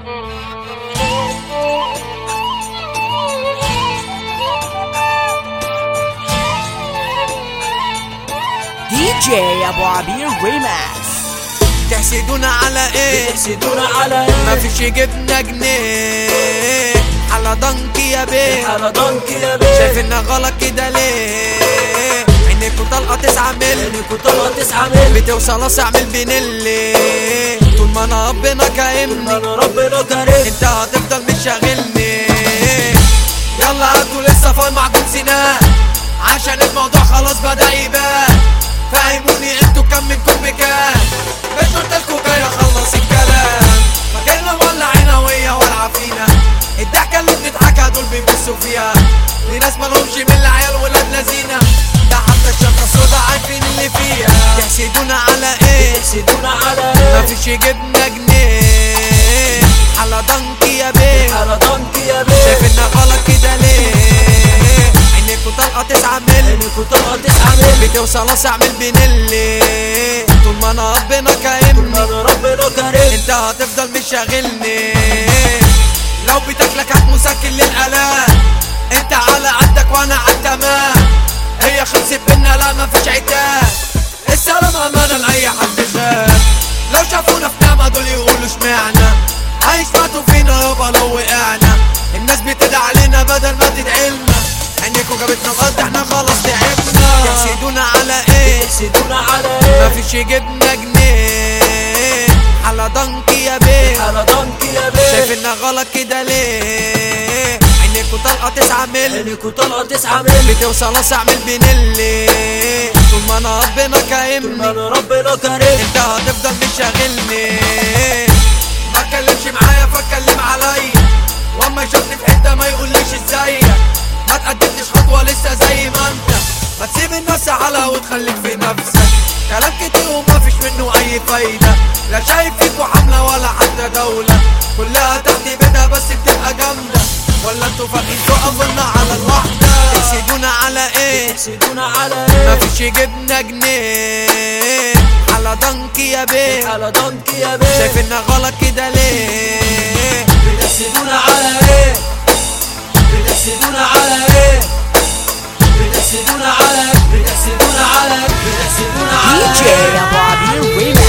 دي جي ابو عبير ريماكس تحسدونا على ايه تحسدونا على ايه مفيش يجيبنا جنيه على ضنكي يا بيه على ضنك يا بيه شايف انها غلط كده ليه عينيكوا طلقه تسعة مل انكوا طلعوا تسعة مل بتوصل اعمل بنلي طول ما انا ربنا كايمني انا ربنا كريم انت هتفضل مش شاغلني يلا هاتوا لسه فاي معجون سنان عشان الموضوع خلاص بدأ يبان فهموني انتوا كم منكم بكام مش قلتلكوا جاي اخلص الكلام مكاننا مولعينا وهي والعة فينا الضحكة اللي بنضحكها دول بيبصوا فيها دي ناس مالهمش من العيال ولاد لذينة ده حتى الشنطة السودا عارفين اللي فيها تحسدونا على ايه تحسدونا على ايه مفيش يجيبنا جنيه على ضنكي يا بيه على ضنك يا شايف بيه انها غلط كده ليه عينيكوا طلقه تسعة مل انكوا طلعوا تسعة مل بتوصل اعمل بنلي طول ما انا ربنا كايمني انا ربنا كريم انت هتفضل مش شاغلني لو بتاكلك هات مسكن للالام انت على قدك وانا على التمام هي خلصت بينا لا مفيش عتاب السلام امانه لاي حد خان لو شافونا في نعمه دول يقولوا اشمعنى هيشمتوا فينا يابا لو وقعنا الناس بتدعي علينا بدل ما تدعي لنا عينيكوا جابتنا الارض احنا خلاص تعبنا يحسدونا على ايه تحسدونا على ايه مفيش يجيبنا جنيه على ضنكي يا بيه على ضنك يا شايف بيه انها غلط كده ليه عينيكوا طلقه تسعة مل انكوا طلعوا تسعة مل بتوصل اعمل بنلي طول ما انا ربنا كايمني انا ربنا كريم انت هتفضل مش شاغلني ما اتكلمش معايا فاتكلم عليا واما يشوفني في حته ما يقوليش ازيك ما تقدمتش خطوه لسه زي ما انت ما تسيب الناس على وتخليك في نفسك كلام كتير وما فيش منه اي فايده لا شايف فيكوا حمله ولا حتى دوله كلها تحت بيتها بس بتبقى جامده ولا انتوا فاكرين تقفلنا على الواحده تحسدونا على ايه تحسدونا على ايه مفيش يجيبنا جنيه على ضنكي يا بيه على ضنك يا بيه شايف انها غلط كده ليه بتحسدونا على ايه بتحسدونا على ايه بتحسدونا على بتحسدونا على بتحسدونا على دي جي ابو عبير ريماكس